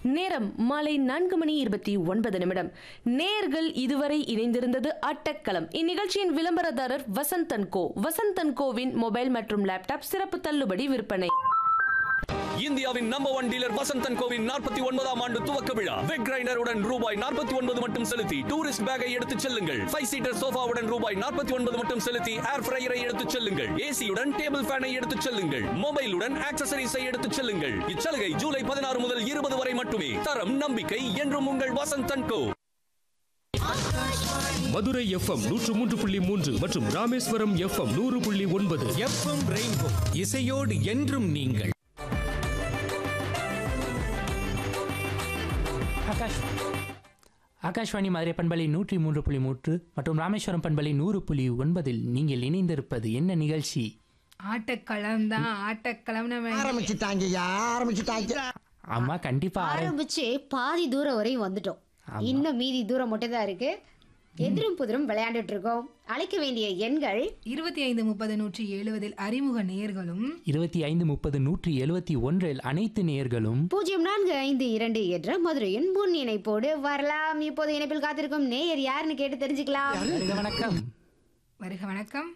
நேரம் மாலை நான்கு மணி இருபத்தி ஒன்பது நிமிடம் நேர்கள் இதுவரை இணைந்திருந்தது அட்டக்களம் இந்நிகழ்ச்சியின் விளம்பரதாரர் வசந்தன் கோ வசந்தன் கோவின் மொபைல் மற்றும் லேப்டாப் சிறப்பு தள்ளுபடி விற்பனை இந்தியாவின் நம்பர் ஒன் டீலர் வசந்தன் கோவின் நாற்பத்தி ஒன்பதாம் ஆண்டு துவக்க விழா வெக் கிரைண்டருடன் ரூபாய் நாற்பத்தி ஒன்பது மட்டும் செலுத்தி டூரிஸ்ட் பேக்கை எடுத்துச் செல்லுங்கள் ஃபைவ் சீட்டர் சோஃபாவுடன் ரூபாய் நாற்பத்தி ஒன்பது மட்டும் செலுத்தி ஏர் ஃப்ரையரை எடுத்துச் செல்லுங்கள் ஏசியுடன் டேபிள் ஃபேனை எடுத்துச் செல்லுங்கள் மொபைலுடன் ஆக்சசரிஸை எடுத்துச் செல்லுங்கள் இச்சலுகை ஜூலை பதினாறு முதல் இருபது வரை மட்டுமே தரம் நம்பிக்கை என்றும் உங்கள் வசந்தன் கோ மதுரை எஃப்எம் நூற்று மூன்று புள்ளி மூன்று மற்றும் ராமேஸ்வரம் எஃப்எம் நூறு புள்ளி ஒன்பது எஃப்எம் ரெயின்போ இசையோடு என்றும் நீங்கள் ஆகாஷ் ஆகாஷ்வாணி மதுரை பண்பலை நூற்றி மூன்று புள்ளி மூன்று மற்றும் ராமேஸ்வரம் பண்பலை நூறு புள்ளி ஒன்பதில் நீங்கள் இணைந்திருப்பது என்ன நிகழ்ச்சி ஆட்டக்களம் தான் ஆட்டக்களம் நம்ம ஆரம்பிச்சுட்டாங்கய்யா ஆரம்பிச்சுட்டாங்க ஆமா கண்டிப்பா ஆர- ஆரம்பிச்சு பாதி தூரம் வரையும் வந்துட்டோம் இன்னும் மீதி தூரம் மட்டும் தான் இருக்கு எதிரும் புதிரும் விளையாண்டுட்டு இருக்கோம் அழைக்க வேண்டிய எண்கள் இருபத்தி ஐந்து முப்பது நூற்றி எழுபதில் அறிமுக நேர்களும் இருபத்தி ஐந்து முப்பது நூற்றி எழுபத்தி ஒன்றில் அனைத்து நேர்களும் பூஜ்ஜியம் நான்கு ஐந்து இரண்டு என்ற மதுரையின் முன் இணைப்போடு வரலாம் இப்போது இணைப்பில் காத்திருக்கும் நேயர் யாருன்னு கேட்டு தெரிஞ்சுக்கலாம் வருக வணக்கம் வருக வணக்கம்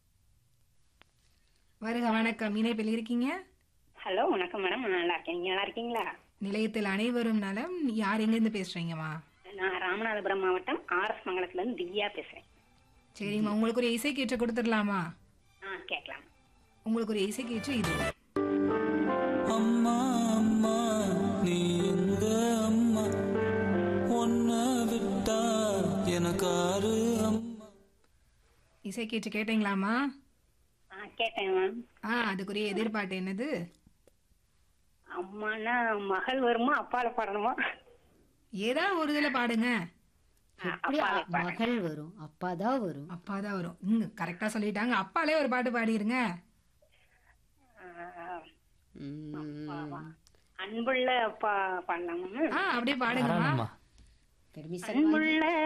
வருக வணக்கம் இணைப்பில் இருக்கீங்க ஹலோ வணக்கம் மேடம் நான் நல்லா இருக்கேன் நீங்க நல்லா இருக்கீங்களா நிலையத்தில் அனைவரும் நலம் யார் எங்கேருந்து பேசுறீங்கம்மா நான் ராமநாதபுரம் மாவட்டம் ஆர்எஸ் மங்கலத்துல இருந்து திவ்யா பேசுறேன் சரிங்கம்மா உங்களுக்கு ஒரு இசை கீற்று கொடுத்துடலாமா ஆ கேட்கலாம் உங்களுக்கு ஒரு இசை கீற்று இது அம்மா அம்மா நீ எங்க அம்மா ஒன்ன விட்டா எனக்காரு அம்மா இசை கீற்று கேட்டீங்களாமா ஆ கேட்டேன் மேம் ஆ அதுக்குரிய எதிர்பார்ட்டு என்னது அம்மானா மகள் வருமா அப்பால பாடணுமா ஏதாவது ஒரு இதில் பாடுங்க எப்படி அ- மகள் வரும் அப்பாதான் வரும் அப்பா தான் வரும் ம் கரெக்டாக சொல்லிட்டாங்க அப்பாலே ஒரு பாட்டு பாடிருங்க உம், அன்புள்ள அப்பா பாடலாமா மேம் ஆ அப்படியே பாடுங்கம்மா தாராளமா பெர்மிஷன் அன்புள்ள